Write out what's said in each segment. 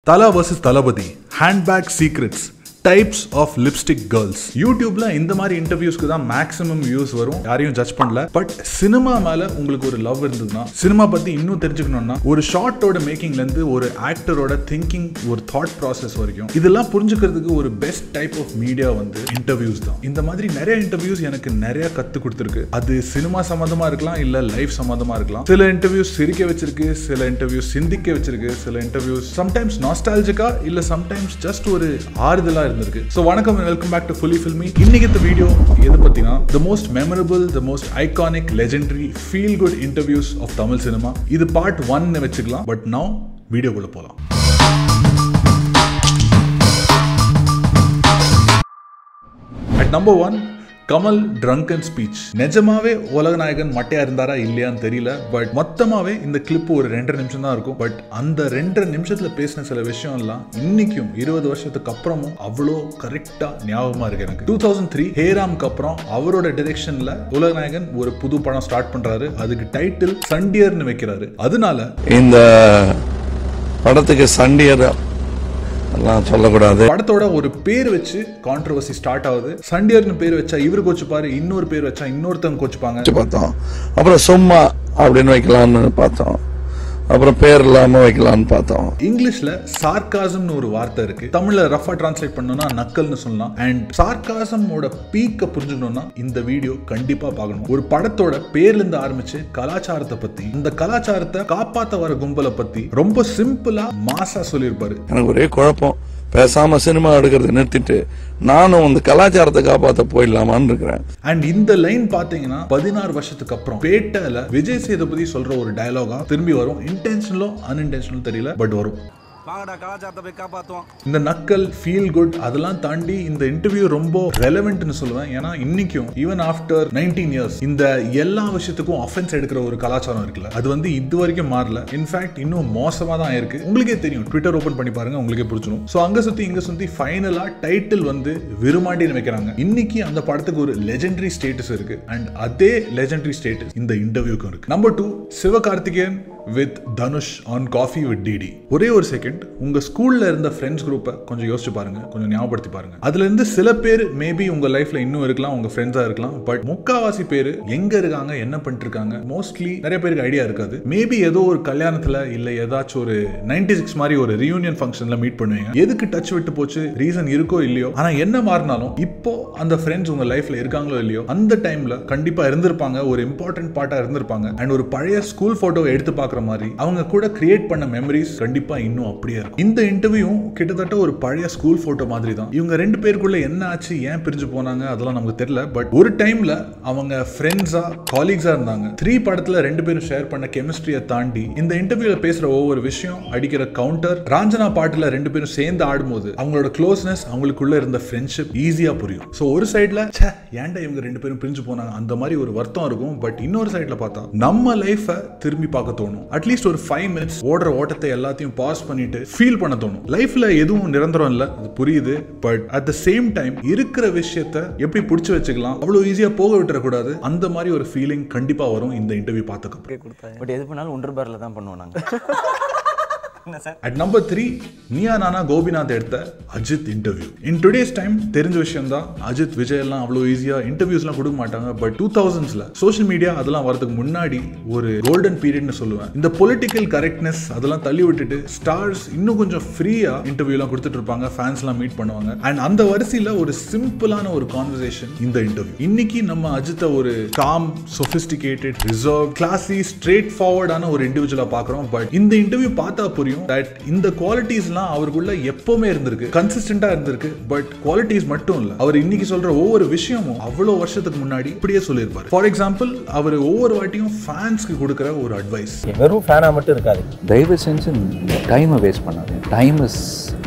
தலா versus Thalapathy handbag secrets types of lipstick girls யூடியூப்ல இந்த மாதிரி இன்டர்வியூஸ்க்கு தான் மேக்ஸிமம் வியூஸ் வரும் யாரையும் ஜட்ஜ் பண்ணல பட் சினிமா மேல உங்களுக்கு ஒரு லவ் இருந்ததுன்னா சினிமா பத்தி இன்னும் தெரிஞ்சுக்கணும்னா ஒரு ஷார்ட்டோட மேக்கிங்ல இருந்து ஒரு ஆக்டரோட திங்கிங் ஒரு தாட் ப்ராசஸ் வரைக்கும் இதெல்லாம் புரிஞ்சுக்கிறதுக்கு ஒரு பெஸ்ட் டைப் ஆஃப் மீடியா வந்து இன்டர்வியூஸ் தான் இந்த மாதிரி நிறைய இன்டர்வியூஸ் எனக்கு நிறைய கத்து கொடுத்துருக்கு அது சினிமா சம்மந்தமா இருக்கலாம் இல்ல லைஃப் சம்மந்தமா இருக்கலாம் சில இன்டர்வியூஸ் சிரிக்க வச்சிருக்கு சில இன்டர்வியூஸ் சிந்திக்க வச்சிருக்கு சில இன்டர்வியூஸ் சம்டைம்ஸ் நாஸ்டாலஜிக்கா இல்ல சம்டைம்ஸ் ஜஸ்ட் ஒரு ஆறுதலா இருந்திருக்கு ஸோ வணக்கம் welcome back to fully filmy இன்னைக்கு இந்த வீடியோ எது பத்தினா the most memorable the most iconic legendary feel good interviews of Tamil cinema இது பார்ட் ஒன்னு வச்சுக்கலாம் பட் நவ் வீடியோக்குள்ள போலாம் at number one Kamal drunken speech நிஜமாவே உலகநாயகன் மட்டையா இருந்தாரா இல்லையான்னு தெரியல பட் மொத்தமாவே இந்த கிளிப் ஒரு ரெண்டரை நிமிஷம் தான் இருக்கும் பட் அந்த ரெண்டரை நிமிஷத்துல பேசின சில விஷயம் எல்லாம் இன்னைக்கும் இருபது வருஷத்துக்கு அப்புறமும் அவ்வளோ கரெக்டா ஞாபகமா இருக்கு எனக்கு டூ தௌசண்ட் த்ரீ ஹேராம்க்கு அப்புறம் அவரோட டிரெக்ஷன்ல உலகநாயகன் ஒரு புது படம் ஸ்டார்ட் பண்றாரு அதுக்கு டைட்டில் சண்டியர்னு வைக்கிறாரு அதனால இந்த படத்துக்கு சண்டியர் எல்லாம் சொல்லக்கூடாது படத்தோட ஒரு பேர் வச்சு கான்ட்ரவர்சி ஸ்டார்ட் ஆகுது சண்டியர்னு பேர் வச்சா இவரு கோச்சுப்பாரு இன்னொரு பேர் வச்சா இன்னொருத்தவங்க கோச்சுப்பாங்க வச்சு பார்த்தோம் அப்புறம் சும்மா அப்படின்னு வைக்கலாம்னு பார்த்தோம் அப்புறம் பேர் இல்லாம வைக்கலாம்னு பார்த்தோம் இங்கிலீஷ்ல சார்காசம்னு ஒரு வார்த்தை இருக்கு தமிழ்ல ரஃபா டிரான்ஸ்லேட் பண்ணோம்னா நக்கல்னு சொல்லலாம் அண்ட் சார்காசமோட பீக்க புரிஞ்சுக்கணும்னா இந்த வீடியோ கண்டிப்பா பார்க்கணும் ஒரு படத்தோட பேர்ல இருந்து ஆரம்பிச்சு கலாச்சாரத்தை பத்தி இந்த கலாச்சாரத்தை காப்பாத்த வர கும்பலை பத்தி ரொம்ப சிம்பிளா மாசா சொல்லியிருப்பாரு எனக்கு ஒரே குழப்பம் பேசாம சினிமா எடுக்கிறத நிறுத்திட்டு நானும் இந்த கலாச்சாரத்தை காப்பாற்ற போயிடலாமான்னு இருக்கிறேன் அண்ட் இந்த லைன் பாத்தீங்கன்னா பதினாறு வருஷத்துக்கு அப்புறம் பேட்டல விஜய் சேதுபதி சொல்ற ஒரு டயலாகா திரும்பி வரும் இன்டென்ஷனலோ அன்இன்டென்ஷனல் தெரியல பட் வரும் வாங்கடா கலாச்சாரத்தை போய் காப்பாற்றுவோம் இந்த நக்கல் ஃபீல் குட் அதெல்லாம் தாண்டி இந்த இன்டர்வியூ ரொம்ப ரெலவெண்ட்னு சொல்லுவேன் ஏன்னா இன்னைக்கும் ஈவன் ஆஃப்டர் நைன்டீன் இயர்ஸ் இந்த எல்லா விஷயத்துக்கும் அஃபென்ஸ் எடுக்கிற ஒரு கலாச்சாரம் இருக்குல்ல அது வந்து இது வரைக்கும் மாறல இன்ஃபேக்ட் இன்னும் மோசமா தான் இருக்கு உங்களுக்கே தெரியும் ட்விட்டர் ஓபன் பண்ணி பாருங்க உங்களுக்கே புரிஞ்சிடும் ஸோ அங்க சுத்தி இங்க சுத்தி ஃபைனலா டைட்டில் வந்து விருமாண்டின்னு வைக்கிறாங்க இன்னைக்கு அந்த படத்துக்கு ஒரு லெஜெண்டரி ஸ்டேட்டஸ் இருக்கு அண்ட் அதே லெஜெண்டரி ஸ்டேட்டஸ் இந்த இன்டர்வியூக்கும் இருக்கு number two Sivakarthikeyan with Dhanush on coffee with DD ஒரே ஒரு செகண்ட் உங்க ஸ்கூல்ல இருந்த ஃப்ரெண்ட்ஸ் குரூப்பை கொஞ்சம் யோசிச்சு பாருங்க கொஞ்சம் ஞாபகப்படுத்தி பாருங்க அதுல இருந்து சில பேர் மேபி உங்க லைஃப்ல இன்னும் இருக்கலாம் உங்க ஃப்ரெண்ட்ஸா இருக்கலாம் பட் முக்காவாசி பேர் எங்க இருக்காங்க என்ன பண்ணிட்டு இருக்காங்க மோஸ்ட்லி நிறைய பேருக்கு ஐடியா இருக்காது மேபி ஏதோ ஒரு கல்யாணத்துல இல்ல ஏதாச்சும் ஒரு நைன்டி சிக்ஸ் மாதிரி ஒரு ரியூனியன் ஃபங்க்ஷன்ல மீட் பண்ணுவீங்க எதுக்கு டச் விட்டு போச்சு ரீசன் இருக்கோ இல்லையோ ஆனா என்ன மாறினாலும் இப்போ அந்த ஃப்ரெண்ட்ஸ் உங்க லைஃப்ல இருக்காங்களோ இல்லையோ அந்த டைம்ல கண்டிப்பா இருந்திருப்பாங்க ஒரு இம்பார்ட்டன்ட் பார்ட்டா இருந்திருப்பாங்க அண்ட் ஒரு பழைய ஸ்கூல் போட்டோவை எடுத்து பார்க்குற மாதிரி அவங்க கூட கிரியேட் பண்ண மெமரிஸ் கண்டிப்பா இன்னும் அப்படியே இருக்கும் இந்த இன்டர்வியூ கிட்டத்தட்ட ஒரு பழைய ஸ்கூல் போட்டோ மாதிரி தான் இவங்க ரெண்டு பேருக்குள்ள என்ன ஆச்சு ஏன் பிரிஞ்சு போனாங்க அதெல்லாம் நமக்கு தெரியல பட் ஒரு டைம்ல அவங்க ஃப்ரெண்ட்ஸா காலீக்ஸா இருந்தாங்க த்ரீ படத்துல ரெண்டு பேரும் ஷேர் பண்ண கெமிஸ்ட்ரியை தாண்டி இந்த இன்டர்வியூல பேசுற ஒவ்வொரு விஷயம் அடிக்கிற கவுண்டர் ராஞ்சனா பாட்டுல ரெண்டு பேரும் சேர்ந்து ஆடும்போது அவங்களோட க்ளோஸ்னஸ் அவங்களுக்குள்ள இருந்த ஃப்ரெண்ட்ஷிப் ஈஸியா புரியும் ஸோ ஒரு சைட்ல ஏன்டா இவங்க ரெண்டு பேரும் பிரிஞ்சு போனாங்க அந்த மாதிரி ஒரு வருத்தம் இருக்கும் பட் இன்னொரு சைட்ல பார்த்தா நம்ம லைஃபை திரும்பி பார்க்க தோணும் அட்லீஸ்ட் ஒரு ஃபைவ் மினிட்ஸ் ஓடுற ஓட்டத்தை எல்லாத்தையும் பாஸ் பண்ணிட்டு ஃபீல் பண்ண தோணும் லைஃப்ல எதுவும் நிரந்தரம் இல்லை அது புரியுது but at the same time இருக்கிற விஷயத்த எப்படி பிடிச்சி வச்சுக்கலாம் அவ்வளோ ஈஸியா போக விட்டுறக்கூடாது அந்த மாதிரி ஒரு ஃபீலிங் கண்டிப்பா வரும் இந்த இன்டர்வியூ பார்த்துக்க பட் எது பண்ணாலும் ஒன்று பேரில் தான் பண்ணுவோம் நாங்கள் என்ன sir at number three Neeya Naana Gopinath எடுத்த Ajith interview in today's time தெரிஞ்ச விஷயம் தான் அஜித் விஜய் எல்லாம் அவ்வளோ ஈஸியா இன்டர்வியூஸ்லாம் கொடுக்க மாட்டாங்க பட் டூ தௌசண்ட்ஸ்ல சோஷியல் மீடியா அதெல்லாம் வரதுக்கு முன்னாடி ஒரு கோல்டன் பீரியட்னு சொல்லுவேன் இந்த பொலிட்டிக்கல் கரெக்ட்னஸ் அதெல்லாம் தள்ளி விட்டுட்டு ஸ்டார்ஸ் இன்னும் கொஞ்சம் ஃப்ரீயா இன்டர்வியூலாம் கொடுத்துட்டு இருப்பாங்க ஃபேன்ஸ்லாம் மீட் பண்ணுவாங்க அண்ட் அந்த வரிசையில் ஒரு சிம்பிளான ஒரு கான்வர்சேஷன் இந்த இன்டர்வியூ இன்னைக்கு நம்ம அஜித்தை ஒரு calm sophisticated reserve classy straight ஃபார்வர்டான ஒரு இண்டிவிஜுவலா பார்க்குறோம் பட் இந்த இன்டர்வியூ பார்த்தா புரியும் தட் இந்த குவாலிட்டிஸ்லாம் அவருக்குள்ள எப்பவுமே இருந்திருக்கு கன்சிஸ்டண்டா இருந்திருக்கு பட் குவாலிட்டிஸ் மட்டும் இல்ல அவர் இன்னைக்கு சொல்ற ஒவ்வொரு விஷயமும் அவ்வளோ வருஷத்துக்கு முன்னாடி இப்படியே சொல்லியிருப்பாரு ஃபார் எக்ஸாம்பிள் அவர் ஒவ்வொரு வாட்டியும் ஃபேன்ஸ்க்கு கொடுக்குற ஒரு அட்வைஸ் வெறும் ஃபேனாக மட்டும் இருக்காது தயவு செஞ்சு டைமை வேஸ்ட் பண்ணாதீங்க டைம் இஸ்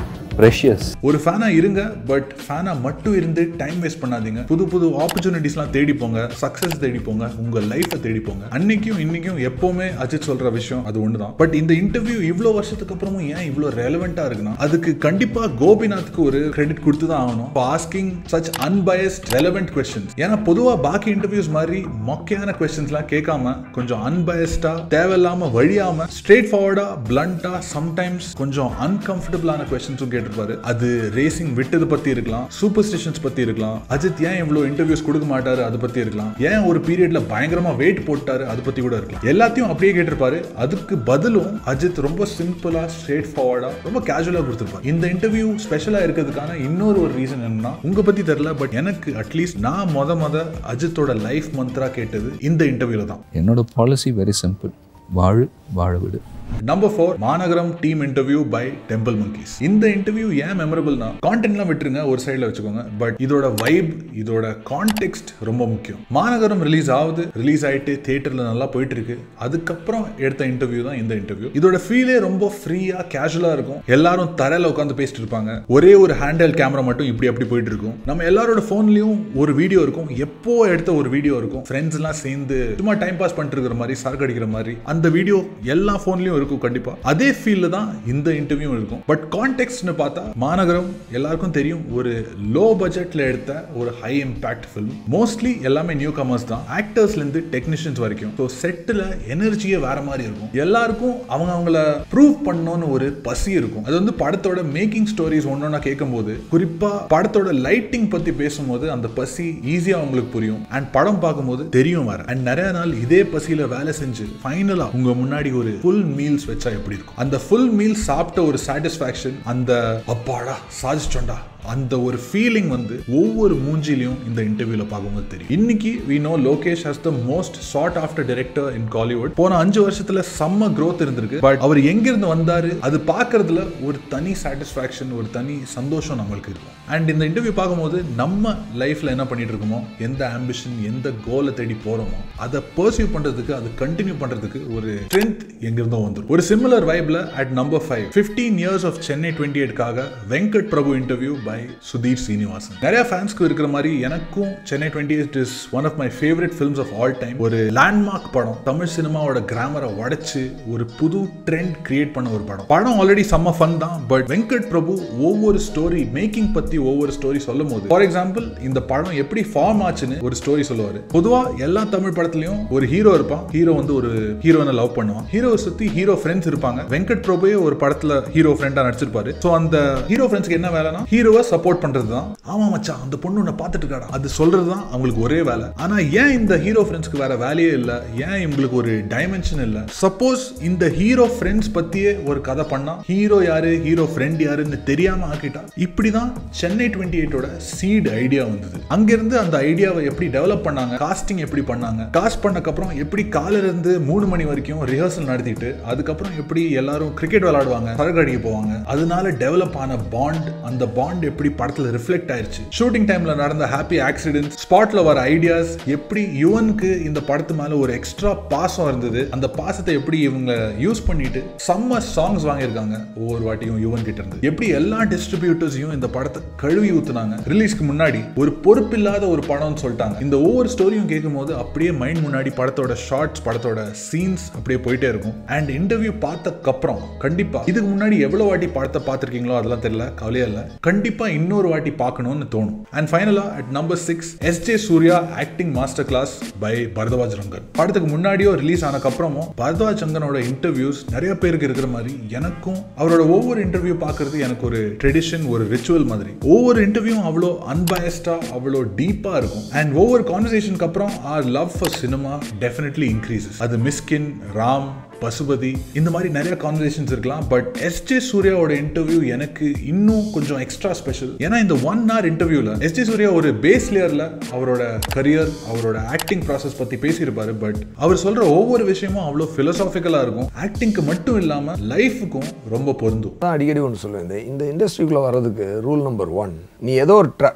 ப்ரெஷியஸ் ஒரு ஃபேனா இருங்க பட் ஃபேனா மட்டும் இருந்து டைம் வேஸ்ட் பண்ணாதீங்க புது புது ஆப்பர்ச்சுனிட்டிஸ்லாம் தேடி போங்க சக்சஸ் தேடி போங்க உங்க லைஃப்பை தேடி போங்க அன்னைக்கும் இன்னைக்கும் எப்பவுமே அஜித் சொல்ற விஷயம் அது ஒண்ணுதான் பட் இந்த இன்டர்வியூ இவ்வளோ வருஷத்துக்கு அப்புறமும் ஏன் இவ்வளோ ரெலவெண்டா இருக்குன்னா அதுக்கு கண்டிப்பா கோபிநாத்துக்கு ஒரு கிரெடிட் கொடுத்து தான் ஆகணும் asking such unbiased relevant questions ஏன்னா பொதுவா பாக்கி இன்டர்வியூஸ் மாதிரி மொக்கையான கொஸ்டின்ஸ்லாம் கேட்காம கொஞ்சம் அன்பயஸ்டா தேவையில்லாம வழியாம ஸ்ட்ரெயிட் ஃபார்வர்டா பிளண்டா சம்டைம்ஸ் கொஞ்சம் அன்கம்ஃபர்டபுளான கொஸ்டின்ஸும் கேட்டிருப்பாரு அது ரேசிங் விட்டது பத்தி இருக்கலாம் சூப்பர் ஸ்டேஷன்ஸ் பத்தி இருக்கலாம் அஜித் ஏன் இவ்வளவு இன்டர்வியூஸ் கொடுக்க மாட்டாரு அது பத்தி இருக்கலாம் ஏன் ஒரு பீரியட்ல பயங்கரமா வெயிட் போட்டாரு அது பத்தி கூட இருக்கலாம் எல்லாத்தையும் அப்படியே கேட்டிருப்பாரு அதுக்கு பதிலும் அஜித் ரொம்ப சிம்பிளா ஸ்ட்ரெயிட் ஃபார்வர்டா ரொம்ப கேஷுவலா கொடுத்திருப்பாரு இந்த இன்டர்வியூ ஸ்பெஷலா இருக்கிறதுக்கான இன்னொரு ஒரு ரீசன் என்னன்னா உங்க பத்தி தெரியல பட் எனக்கு அட்லீஸ்ட் நான் மொத மொத அஜித்தோட லைஃப் மந்த்ரா கேட்டது இந்த இன்டர்வியூல தான் என்னோட பாலிசி வெரி சிம்பிள் வாழு வாழ விடு number four Maanagaram team interview by temple monkeys இந்த இன்டர்வியூ ஏன் மெமரபிள்னா கான்டென்ட்லாம் விட்டுருங்க ஒரு சைடில் வச்சுக்கோங்க பட் இதோட வைப் இதோட கான்டெக்ட் ரொம்ப முக்கியம் மாநகரம் ரிலீஸ் ஆகுது ரிலீஸ் ஆயிட்டு தியேட்டர்ல நல்லா போயிட்டு இருக்கு அதுக்கப்புறம் எடுத்த இன்டர்வியூ தான் இந்த இன்டர்வியூ இதோட ஃபீலே ரொம்ப ஃப்ரீயா கேஷுவலா இருக்கும் எல்லாரும் தரையில உட்காந்து பேசிட்டு இருப்பாங்க ஒரே ஒரு ஹேண்டல் கேமரா மட்டும் இப்படி அப்படி போயிட்டு இருக்கும் நம்ம எல்லாரோட ஃபோன்லயும் ஒரு வீடியோ இருக்கும் எப்போ எடுத்த ஒரு வீடியோ இருக்கும் ஃப்ரெண்ட்ஸ் எல்லாம் சேர்ந்து சும்மா டைம் பாஸ் பண்ணிட்டு இருக்கிற மாதிரி சரக்கு அடிக்கிற மாதிரி அந்த வீடியோ எல்லா ஃபோன்லயும் இருக்கும் கண்டிப்பா அதே ஃபீல்ல தான் இந்த இன்டர்வியூ இருக்கும் பட் கான்டெக்ட்னு பார்த்தா மாநகரம் எல்லாருக்கும் தெரியும் ஒரு லோ பட்ஜெட்ல எடுத்த ஒரு ஹை இம்பாக்ட் ஃபிலிம் மோஸ்ட்லி எல்லாமே நியூ கமர்ஸ் தான் ஆக்டர்ஸ்ல இருந்து டெக்னீஷியன்ஸ் வரைக்கும் ஸோ செட்டில் எனர்ஜியே வேற மாதிரி இருக்கும் எல்லாருக்கும் அவங்க அவங்கள ப்ரூவ் பண்ணணும்னு ஒரு பசி இருக்கும் அது வந்து படத்தோட மேக்கிங் ஸ்டோரிஸ் ஒன்னொன்னா கேட்கும்போது குறிப்பா படத்தோட லைட்டிங் பத்தி பேசும்போது அந்த பசி ஈஸியா அவங்களுக்கு புரியும் அண்ட் படம் பார்க்கும்போது தெரியும் வேற அண்ட் நிறைய நாள் இதே பசியில வேலை செஞ்சு ஃபைனலா உங்க முன்னாடி ஒரு ஃபுல் மீல்ஸ் வச்சா எப்படி இருக்கும் அந்த ஃபுல் மீல் சாப்பிட்ட ஒரு சாட்டிஸ்ஃபேக்ஷன் அந்த அப்பாடா சாதிச்சிட்டோண்டா அந்த ஒரு ஃபீலிங் வந்து ஒவ்வொரு மூஞ்சிலையும் இந்த இன்டர்வியூல பார்க்கும்போது தெரியும் இன்னைக்கு we know Lokesh has the most sought after director in Kollywood போன அஞ்சு வருஷத்துல செம்ம growth இருந்திருக்கு பட் அவர் எங்கிருந்து வந்தாரு அது பார்க்கறதுல ஒரு தனி சாட்டிஸ்ஃபேக்ஷன் ஒரு தனி சந்தோஷம் நம்மளுக்கு இருக்கும் அண்ட் இந்த இன்டர்வியூ பார்க்கும்போது நம்ம லைஃப்ல என்ன பண்ணிட்டு இருக்கோமோ எந்த ஆம்பிஷன் எந்த கோலை தேடி போறோமோ அதை பர்சியூ பண்றதுக்கு அது கண்டினியூ பண்றதுக்கு ஒரு ஸ்ட்ரென்த் எங்கிருந்தோ வந்துடும் ஒரு சிமிலர் வைப்ல at number five fifteen years of Chennai twenty எயிட்காக வெங்கட் பிரபு இன்டர்வியூ பை சுதீர் சீனிவாசன் நிறைய ஃபேன்ஸ்க்கு இருக்கிற மாதிரி எனக்கும் Chennai twenty eight is one of my favourite films of all time ஒரு லேண்ட்மார்க் படம் தமிழ் சினிமாவோட கிராமரை உடைச்சு ஒரு புது ட்ரெண்ட் கிரியேட் பண்ண ஒரு படம் படம் ஆல்ரெடி செம்ம ஃபன் தான் பட் வெங்கட் பிரபு ஒவ்வொரு ஸ்டோரி மேக்கிங் பத்தி ஒவ்வொரு ஸ்டோரி சொல்லும் போது ஃபார் எக்ஸாம்பிள் இந்த படம் எப்படி ஃபார்ம் ஆச்சுன்னு ஒரு ஸ்டோரி சொல்லுவாரு பொதுவா எல்லா தமிழ் படத்துலயும் ஒரு ஹீரோ இருப்பான் ஹீரோ வந்து ஒரு ஹீரோனை லவ் பண்ணுவான் ஹீரோவை சுத்தி ஹீரோ ஃப்ரெண்ட்ஸ் இருப்பாங்க வெங்கட் பிரபுவே ஒரு படத்துல ஹீரோ ஃப்ரெண்டா நடிச்சிருப்பாரு ஸோ அந்த ஹீரோ ஃப்ரெண்ட்ஸ்க்கு என்ன வேலைனா ஹீரோவை சப்போர்ட் பண்றது தான் ஆமா மச்சான் அந்த பொண்ணு உன்னை பார்த்துட்டு இருக்காடா அது சொல்றது தான் அவங்களுக்கு ஒரே வேலை ஆனா ஏன் இந்த ஹீரோ ஃப்ரெண்ட்ஸ்க்கு வேற வேலையே இல்ல ஏன் இவங்களுக்கு ஒரு டைமென்ஷன் இல்ல சப்போஸ் இந்த ஹீரோ ஃப்ரெண்ட்ஸ் பத்தியே ஒரு கதை பண்ணா ஹீரோ யாரு ஹீரோ ஃப்ரெண்ட் யாருன்னு தெரியாம ஆக்கிட்டா இப்படிதான் சென்னை டுவெண்ட்டி எயிட்டோட சீட் ஐடியா வந்தது அங்கிருந்து அந்த ஐடியாவை எப்படி டெவலப் பண்ணாங்க காஸ்டிங் எப்படி பண்ணாங்க காஸ்ட் பண்ணக்கப்புறம் எப்படி காலையில இருந்து மூணு மணி வரைக்கும் ரிஹர்சல் நடத்திட்டு அதுக்கப்புறம் எப்படி எல்லாரும் கிரிக்கெட் விளையாடுவாங்க சரக்கு அடிக்க போவாங்க அதனால டெவலப் ஆன பாண்ட் அந்த பாண்ட் எப்படி படத்துல ரிஃப்ளெக்ட் ஆயிருச்சு ஷூட்டிங் டைம்ல நடந்த ஹாப்பி ஆக்சிடென்ட் ஸ்பாட்ல வர ஐடியாஸ் எப்படி யுவனுக்கு இந்த படத்து மேல ஒரு எக்ஸ்ட்ரா பாசம் இருந்தது அந்த பாசத்தை எப்படி இவங்க யூஸ் பண்ணிட்டு செம்ம சாங்ஸ் வாங்கியிருக்காங்க ஒவ்வொரு வாட்டியும் யுவன் கிட்ட இருந்து எப்படி எல்லா டிஸ்ட்ரிபியூட்டர்ஸையும் இந்த படத்தை கழுவி ஊத்துனாங்க ரிலீஸ்க்கு முன்னாடி ஒரு பொறுப்பில்லாத ஒரு படம்னு சொல்லிட்டாங்க இந்த ஒவ்வொரு ஸ்டோரியும் கேட்கும்போது அப்படியே மைண்ட் முன்னாடி படத்தோட ஷார்ட்ஸ் படத்தோட சீன்ஸ் அப்படியே போயிட்டே இருக்கும் அண்ட் இன்டர்வியூ பார்த்தக்கப்புறம் கண்டிப்பா இதுக்கு முன்னாடி எவ்வளவு வாட்டி படத்தை பார்த்திருக்கீங்களோ அதெல்லாம் தெரியல கவலையே இல்லை கண்டிப்பா இன்னொரு வாட்டி பார்க்கணும்னு தோணும் அண்ட் ஃபைனலா at number six S J Suryah acting master class by Baradwaj Rangan படத்துக்கு முன்னாடியோ ரிலீஸ் ஆனக்கப்புறமும் பரதவாஜ் ரங்கனோட இன்டர்வியூஸ் நிறைய பேருக்கு இருக்கிற மாதிரி எனக்கும் அவரோட ஒவ்வொரு இன்டர்வியூ பார்க்கறது எனக்கு ஒரு ட்ரெடிஷன் ஒரு ரிச்சுவல் மாதிரி ஒவ்வொரு இன்டர்வியூ அவ்வளோ அன்பயஸ்டா அவ்வளோ டீப்பா இருக்கும் அண்ட் ஒவ்வொரு கான்வர்சேஷனுக்கு அப்புறம் our love for cinema definitely increases அது மிஸ்கின் ராம் பசுபதி இந்த மாதிரி நிறைய கான்வர்சேஷன்ஸ் இருக்கலாம் பட் எஸ் ஜே சூர்யாவோட இன்டர்வியூ எனக்கு இன்னும் கொஞ்சம் எக்ஸ்ட்ரா ஸ்பெஷல் ஏன்னா இந்த ஒன் ஹவர் இன்டர்வியூல எஸ் ஜே சூர்யா ஒரு பேஸ் லேயர்ல அவரோட கரியர் அவரோட ஆக்டிங் ப்ராசஸ் பத்தி பேசியிருப்பாரு பட் அவர் சொல்ற ஒவ்வொரு விஷயமும் அவ்வளோ பிலோசாபிக்கலா இருக்கும் ஆக்டிங்க்கு மட்டும் இல்லாம லைஃபுக்கும் ரொம்ப பொருந்தும் தான் அடிக்கடி ஒன்று சொல்லுவேன் இந்த இந்த இண்டஸ்ட்ரிக்குள்ளே வர்றதுக்கு ரூல் நம்பர் ஒன் நீ ஏதோ ஒரு ட்ர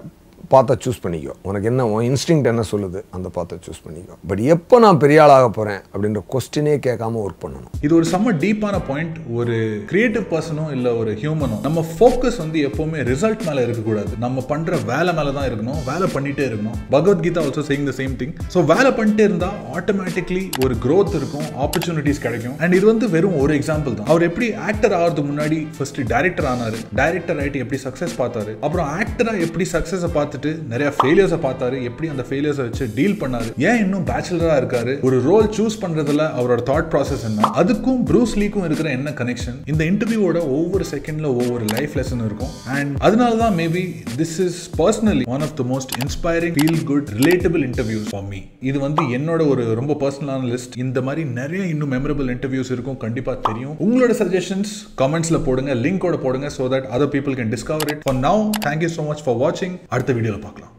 பாத்தை சூஸ் பண்ணிக்கோ உனக்கு என்ன உன் இன்ஸ்டிங் என்ன சொல்லுது அந்த பாத்தை சூஸ் பண்ணிக்கோ பட் எப்போ நான் பெரிய ஆளாக போகிறேன் அப்படின்ற கொஸ்டினே கேட்காம ஒர்க் பண்ணணும் இது ஒரு செம்ம டீப்பான பாயிண்ட் ஒரு கிரியேட்டிவ் பர்சனும் இல்ல ஒரு ஹியூமனும் நம்ம ஃபோக்கஸ் வந்து எப்பவுமே ரிசல்ட் மேல இருக்கக்கூடாது நம்ம பண்ற வேலை மேல தான் இருக்கணும் வேலை பண்ணிட்டே இருக்கணும் Bhagavad Gita also saying the same thing so வேலை பண்ணிட்டே இருந்தா ஆட்டோமேட்டிக்லி ஒரு growth இருக்கும் ஆப்பர்ச்சுனிட்டிஸ் கிடைக்கும் அண்ட் இது வந்து வெறும் ஒரு எக்ஸாம்பிள் தான் அவர் எப்படி ஆக்டர் ஆகிறதுக்கு முன்னாடி ஃபர்ஸ்ட் டைரக்டர் ஆனாரு டைரக்டர் ஆயிட்டு எப்படி சக்சஸ் பார்த்தாரு அப்புறம் ஆக்டரா எப்படி சக்சஸை பார்த்துட்டு நிறைய ஃபெயிலியர்ஸை பார்த்தாரு எப்படி அந்த ஃபெயிலியர்ஸை வச்சு டீல் பண்ணாரு ஏன் இன்னும் பேச்சுலரா இருக்காரு ஒரு ரோல் சூஸ் பண்றதுல அவரோட தாட் ப்ராசஸ் என்ன அதுக்கும் ப்ரூஸ் லீக்கும் இருக்கிற என்ன கனெக்ஷன் இந்த இன்டர்வியூவோட ஒவ்வொரு செகண்ட்ல ஒவ்வொரு லைஃப் லெசன் இருக்கும் அண்ட் அதனால தான் maybe this is personally one of the most inspiring feel good relatable interviews for me இது வந்து என்னோட ஒரு ரொம்ப பர்சனலான லிஸ்ட் இந்த மாதிரி நிறைய இன்னும் மெமரபிள் இன்டர்வியூஸ் இருக்கும் கண்டிப்பா தெரியும் உங்களோட சஜஷன்ஸ் கமெண்ட்ஸ்ல போடுங்க லிங்கோட போடுங்க so that other people can discover it for now thank you so much for வாட்சிங் அடுத்த வீடியோவில் பார்க்கலாம்